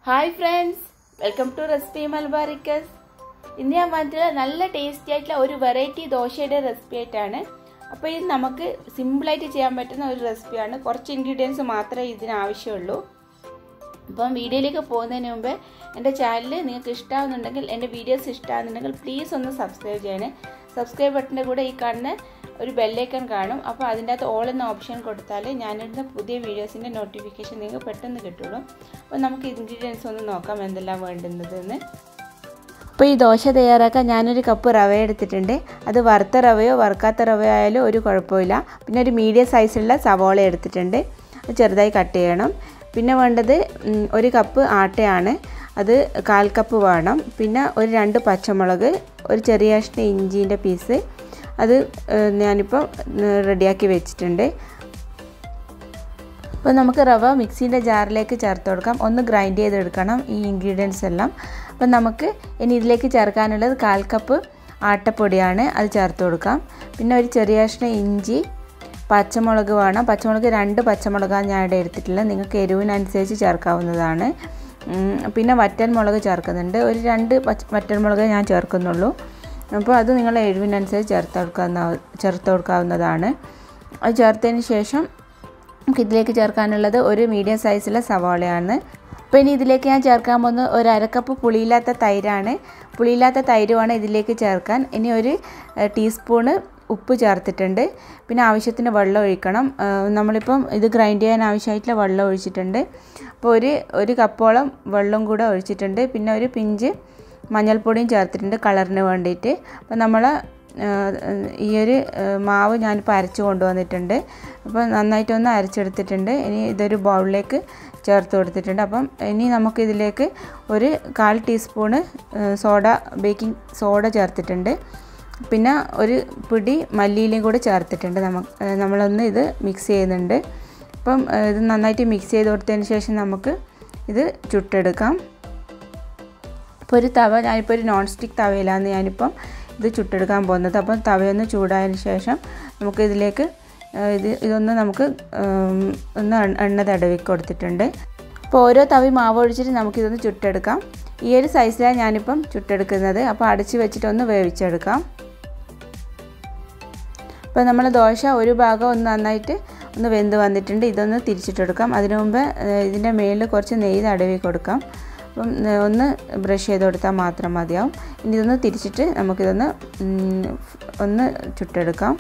hi friends welcome to recipe Malabaricus ഇന്ന് ഞാൻ വന്നിട്ടുള്ള നല്ല ടേസ്റ്റി ആയിട്ടുള്ള ഒരു വെറൈറ്റി ദോശയുടെ റെസിപ്പി ആയിട്ടാണ് അപ്പോൾ ഇത് നമുക്ക് സിമ്പിളായിട്ട് ചെയ്യാൻ പറ്റുന്ന ഒരു റെസിപ്പിയാണ് കുറച്ച് ഇൻഗ്രീഡിയൻസ് മാത്രമേ ഇതിന് ആവശ്യമുള്ളൂ അപ്പം വീഡിയോയിലേക്ക് പോകുന്നതിന് മുമ്പ് എൻ്റെ ചാനൽ നിങ്ങൾക്ക് ഇഷ്ടമാകുന്നുണ്ടെങ്കിൽ എൻ്റെ വീഡിയോസ് ഇഷ്ടമാകുന്നുണ്ടെങ്കിൽ പ്ലീസ് ഒന്ന് സബ്സ്ക്രൈബ് ചെയ്യണേ സബ്സ്ക്രൈബ് ബട്ടൻ്റെ കൂടെ ഈ കാണുന്ന ഒരു ബെല്ലൈക്കൺ കാണും അപ്പോൾ അതിൻ്റെ അകത്ത് ഓൾ എന്ന ഓപ്ഷൻ കൊടുത്താൽ ഞാനിടുന്ന പുതിയ വീഡിയോസിൻ്റെ നോട്ടിഫിക്കേഷൻ നിങ്ങൾക്ക് പെട്ടെന്ന് കിട്ടുള്ളൂ അപ്പോൾ നമുക്ക് ഇൻഗ്രീഡിയൻസ് ഒന്ന് നോക്കാം എന്തെല്ലാം വേണ്ടുന്നതെന്ന് അപ്പോൾ ഈ ദോശ തയ്യാറാക്കാൻ ഞാനൊരു കപ്പ് റവ എടുത്തിട്ടുണ്ട് അത് വറുത്ത റവയോ വറുക്കാത്ത റവയോ ആയാലും ഒരു കുഴപ്പമില്ല പിന്നെ ഒരു മീഡിയം സൈസിലുള്ള സവോള എടുത്തിട്ടുണ്ട് അത് ചെറുതായി കട്ട് ചെയ്യണം പിന്നെ വേണ്ടത് ഒരു കപ്പ് ആട്ടയാണ് അത് കാൽ കപ്പ് വേണം പിന്നെ ഒരു രണ്ട് പച്ചമുളക് ഒരു ചെറിയ കഷ്ണം ഇഞ്ചീൻ്റെ പീസ് അത് ഞാനിപ്പോൾ റെഡിയാക്കി വെച്ചിട്ടുണ്ട് അപ്പോൾ നമുക്ക് റവ മിക്സീൻ്റെ ജാറിലേക്ക് ചേർത്ത് കൊടുക്കാം ഒന്ന് ഗ്രൈൻഡ് ചെയ്തെടുക്കണം ഈ ഇൻഗ്രീഡിയൻസ് എല്ലാം അപ്പം നമുക്ക് ഇനി ഇതിലേക്ക് ചേർക്കാനുള്ളത് കാൽ കപ്പ് ആട്ടപ്പൊടിയാണ് അത് ചേർത്ത് കൊടുക്കാം പിന്നെ ഒരു ചെറിയ കഷ്ണം ഇഞ്ചി പച്ചമുളക് വേണം പച്ചമുളക് രണ്ട് പച്ചമുളകാണ് ഞാൻ ഇവിടെ എടുത്തിട്ടുള്ളത് നിങ്ങൾക്ക് എരിവിനനുസരിച്ച് ചേർക്കാവുന്നതാണ് പിന്നെ വറ്റൽമുളക് ചേർക്കുന്നുണ്ട് ഒരു രണ്ട് പച്ച വറ്റൽമുളക് ഞാൻ ചേർക്കുന്നുള്ളൂ അപ്പോൾ അത് നിങ്ങൾ എരിവിനനുസരിച്ച് ചേർത്ത് കൊടുക്കാവുന്ന ചേർത്ത് കൊടുക്കാവുന്നതാണ് അത് ചേർത്തതിന് ശേഷം നമുക്ക് ഇതിലേക്ക് ചേർക്കാനുള്ളത് ഒരു മീഡിയം സൈസിലെ സവാളയാണ് അപ്പോൾ ഇനി ഇതിലേക്ക് ഞാൻ ചേർക്കാൻ പോകുന്ന ഒരു അരക്കപ്പ് പുളിയില്ലാത്ത തൈരാണ് പുളിയില്ലാത്ത തൈര് വേണം ഇതിലേക്ക് ചേർക്കാൻ ഇനി ഒരു ടീസ്പൂണ് ഉപ്പ് ചേർത്തിട്ടുണ്ട് പിന്നെ ആവശ്യത്തിന് വെള്ളം ഒഴിക്കണം നമ്മളിപ്പം ഇത് ഗ്രൈൻഡ് ചെയ്യാൻ ആവശ്യമായിട്ടുള്ള വെള്ളം ഒഴിച്ചിട്ടുണ്ട് അപ്പോൾ ഒരു ഒരു കപ്പോളം വെള്ളം കൂടെ ഒഴിച്ചിട്ടുണ്ട് പിന്നെ ഒരു പിഞ്ച് മഞ്ഞൾപ്പൊടിയും ചേർത്തിട്ടുണ്ട് കളറിന് വേണ്ടിയിട്ട് അപ്പോൾ നമ്മൾ ഈ ഒരു മാവ് ഞാനിപ്പോൾ അരച്ച് കൊണ്ടുവന്നിട്ടുണ്ട് അപ്പോൾ നന്നായിട്ടൊന്ന് അരച്ചെടുത്തിട്ടുണ്ട് ഇനി ഇതൊരു ബൗളിലേക്ക് ചേർത്ത് കൊടുത്തിട്ടുണ്ട് അപ്പം ഇനി നമുക്കിതിലേക്ക് ഒരു കാൽ ടീസ്പൂണ് സോഡ ബേക്കിംഗ് സോഡ ചേർത്തിട്ടുണ്ട് പിന്നെ ഒരു പിടി മല്ലിയിലയും കൂടി ചേർത്തിട്ടുണ്ട് നമുക്ക് നമ്മളൊന്ന് ഇത് മിക്സ് ചെയ്യുന്നുണ്ട് അപ്പം ഇത് നന്നായിട്ട് മിക്സ് ചെയ്ത് കൊടുത്തതിന് ശേഷം നമുക്ക് ഇത് ചുട്ടെടുക്കാം ഇപ്പോൾ ഒരു തവ ഞാനിപ്പോൾ ഒരു നോൺ സ്റ്റിക്ക് തവയിലാണ് ഞാനിപ്പം ഇത് ചുട്ടെടുക്കാൻ പോകുന്നത് അപ്പം തവയൊന്ന് ചൂടായതിന് ശേഷം നമുക്ക് ഇതിലേക്ക് ഇത് ഇതൊന്ന് നമുക്ക് ഒന്ന് എണ്ണ തടവി കൊടുത്തിട്ടുണ്ട് അപ്പോൾ ഓരോ തവി മാവ് ഒഴിച്ചിട്ട് നമുക്കിതൊന്ന് ചുട്ടെടുക്കാം ഈ ഒരു സൈസിലാണ് ഞാനിപ്പം ചുട്ടെടുക്കുന്നത് അപ്പോൾ അടച്ച് വെച്ചിട്ട് ഒന്ന് വേവിച്ചെടുക്കാം അപ്പോൾ നമ്മൾ ദോശ ഒരു ഭാഗം ഒന്ന് നന്നായിട്ട് ഒന്ന് വെന്ത് വന്നിട്ടുണ്ട് ഇതൊന്ന് തിരിച്ചിട്ടെടുക്കാം അതിനു മുമ്പ് ഇതിൻ്റെ മേളിൽ കുറച്ച് നെയ്യ് തടവി കൊടുക്കാം അപ്പം ഒന്ന് ബ്രഷ് ചെയ്ത് കൊടുത്താൽ മാത്രം മതിയാവും ഇനി ഇതൊന്ന് തിരിച്ചിട്ട് നമുക്കിതൊന്ന് ഒന്ന് ചുട്ടെടുക്കാം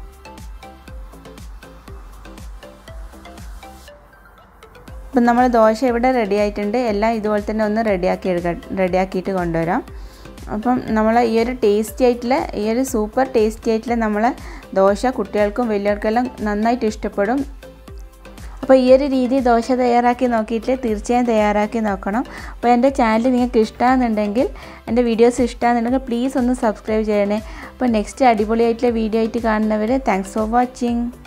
അപ്പം നമ്മൾ ദോശ ഇവിടെ റെഡി ആയിട്ടുണ്ട് എല്ലാം ഇതുപോലെ തന്നെ ഒന്ന് റെഡിയാക്കി എടുക്ക റെഡിയാക്കിയിട്ട് കൊണ്ടുവരാം അപ്പം നമ്മൾ ഈ ഒരു ടേസ്റ്റി ആയിട്ടുള്ള ഈ ഒരു സൂപ്പർ ടേസ്റ്റി ആയിട്ടുള്ള നമ്മളെ ദോശ കുട്ടികൾക്കും വലിയവർക്കെല്ലാം നന്നായിട്ട് ഇഷ്ടപ്പെടും അപ്പോൾ ഈ ഒരു രീതി ദോശ തയ്യാറാക്കി നോക്കിയിട്ട് തീർച്ചയായും തയ്യാറാക്കി നോക്കണം അപ്പോൾ എൻ്റെ ചാനൽ നിങ്ങൾക്ക് ഇഷ്ടമാണെന്നുണ്ടെങ്കിൽ എൻ്റെ വീഡിയോസ് ഇഷ്ടമാണെന്നുണ്ടെങ്കിൽ പ്ലീസ് ഒന്ന് സബ്സ്ക്രൈബ് ചെയ്യണേ അപ്പോൾ നെക്സ്റ്റ് അടിപൊളിയായിട്ടുള്ള വീഡിയോ ആയിട്ട് കാണുന്നവരെ താങ്ക്സ് ഫോർ വാച്ചിങ്